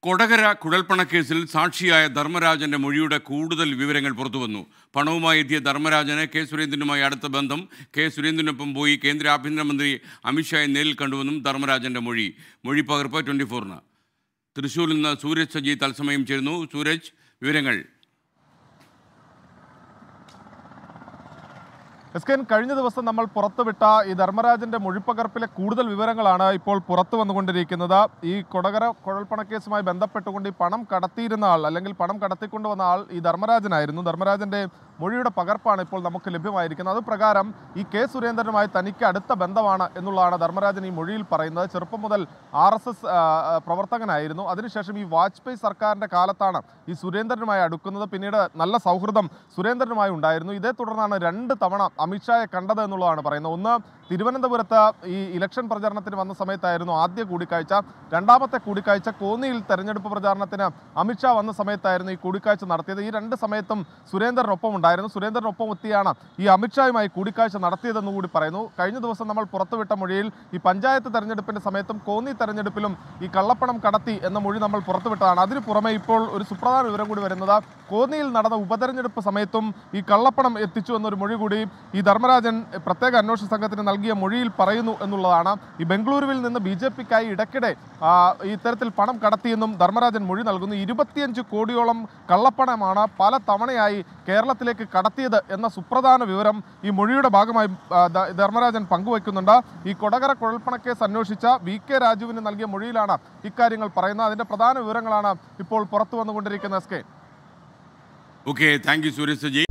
കൊടകര കുഴൽപ്പണക്കേസിൽ സാക്ഷിയായ ധർമ്മരാജന്റെ മൊഴിയുടെ കൂടുതൽ വിവരങ്ങൾ പുറത്തുവന്നു പണവുമായി എത്തിയ ധർമ്മരാജന് കെ സുരേന്ദ്രനുമായി അടുത്ത ബന്ധം കെ സുരേന്ദ്രനൊപ്പം പോയി കേന്ദ്ര ആഭ്യന്തരമന്ത്രി അമിത്ഷായെ നേരിൽ കണ്ടുവെന്നും ധർമ്മരാജന്റെ മൊഴി മൊഴി പകർപ്പ് ട്വൻറ്റി ഫോറിന് തൃശ്ശൂരിൽ നിന്ന് സൂരജ് സജി തത്സമയം ചേരുന്നു സൂരജ് വിവരങ്ങൾ എസ് കെ എൻ കഴിഞ്ഞ ദിവസം നമ്മൾ പുറത്തുവിട്ട ഈ ധർമ്മരാജന്റെ മൊഴിപ്പകർപ്പിലെ കൂടുതൽ വിവരങ്ങളാണ് ഇപ്പോൾ പുറത്തു വന്നുകൊണ്ടിരിക്കുന്നത് ഈ കൊടകര കുഴൽപ്പണക്കേസുമായി ബന്ധപ്പെട്ടുകൊണ്ട് ഈ പണം കടത്തിയിരുന്ന ആൾ അല്ലെങ്കിൽ പണം കടത്തിക്കൊണ്ടുവന്ന ആൾ ഈ ധർമ്മരാജനായിരുന്നു ധർമ്മരാജന്റെ മൊഴിയുടെ പകർപ്പാണ് ഇപ്പോൾ നമുക്ക് ലഭ്യമായിരിക്കുന്നത് അത് പ്രകാരം ഈ കെ സുരേന്ദ്രനുമായി തനിക്ക് അടുത്ത ബന്ധമാണ് എന്നുള്ളതാണ് ധർമ്മരാജൻ ഈ മൊഴിയിൽ പറയുന്നത് ചെറുപ്പം മുതൽ ആർ എസ് എസ് പ്രവർത്തകനായിരുന്നു അതിനുശേഷം ഈ വാജ്പേയി സർക്കാരിന്റെ കാലത്താണ് ഈ സുരേന്ദ്രനുമായി അടുക്കുന്നത് പിന്നീട് നല്ല സൗഹൃദം സുരേന്ദ്രനുമായി ഉണ്ടായിരുന്നു ഇതേ തുടർന്നാണ് രണ്ട് തവണ അമിത്ഷായെ കണ്ടത് എന്നുള്ളതാണ് പറയുന്നത് ഒന്ന് തിരുവനന്തപുരത്ത് ഈ ഇലക്ഷൻ പ്രചാരണത്തിന് വന്ന സമയത്തായിരുന്നു ആദ്യ കൂടിക്കാഴ്ച രണ്ടാമത്തെ കൂടിക്കാഴ്ച കോന്നിയിൽ തെരഞ്ഞെടുപ്പ് പ്രചാരണത്തിന് അമിത്ഷാ വന്ന സമയത്തായിരുന്നു ഈ കൂടിക്കാഴ്ച നടത്തിയത് ഈ രണ്ട് സമയത്തും സുരേന്ദ്രനൊപ്പം ഉണ്ടായിരുന്നു സുരേന്ദ്രനൊപ്പം എത്തിയാണ് ഈ അമിത്ഷായുമായി കൂടിക്കാഴ്ച നടത്തിയതെന്ന് കൂടി പറയുന്നു കഴിഞ്ഞ ദിവസം നമ്മൾ പുറത്തുവിട്ട മൊഴിയിൽ ഈ പഞ്ചായത്ത് തെരഞ്ഞെടുപ്പിന്റെ സമയത്തും കോന്നി തെരഞ്ഞെടുപ്പിലും ഈ കള്ളപ്പണം കടത്തി എന്ന മൊഴി നമ്മൾ പുറത്തുവിട്ടതാണ് അതിന് പുറമെ ഇപ്പോൾ ഒരു സുപ്രധാന വിവരം കൂടി വരുന്നത് കോന്നിയിൽ നടന്ന ഉപതെരഞ്ഞെടുപ്പ് സമയത്തും ഈ കള്ളപ്പണം എത്തിച്ചു എന്നൊരു മൊഴി കൂടി ഈ ധർമ്മരാജൻ പ്രത്യേക അന്വേഷണ സംഘത്തിന് നൽകിയ മൊഴിയിൽ പറയുന്നു എന്നുള്ളതാണ് ഈ ബംഗളൂരുവിൽ നിന്ന് ബി ജെ പിക്കായി ഇടയ്ക്കിടെ ആ, ഇത്തരത്തിൽ പണം കടത്തിയെന്നും ധർമ്മരാജൻ മൊഴി നൽകുന്നു ഇരുപത്തിയഞ്ച് കോടിയോളം കള്ളപ്പണമാണ് പല തവണയായി കേരളത്തിലേക്ക് കടത്തിയത് എന്ന സുപ്രധാന വിവരം ഈ മൊഴിയുടെ ഭാഗമായി ആ, ധ- ധർമ്മരാജൻ പങ്കുവയ്ക്കുന്നുണ്ട് ഈ കൊടകര കുഴൽപ്പണക്കേസ് അന്വേഷിച്ച വി കെ രാജുവിന് നൽകിയ മൊഴിയിലാണ് ഇക്കാര്യങ്ങൾ പറയുന്നത് അതിന്റെ പ്രധാന വിവരങ്ങളാണ് ഇപ്പോൾ പുറത്തു വന്നുകൊണ്ടിരിക്കുന്ന S K okay thank you Sooraj Saji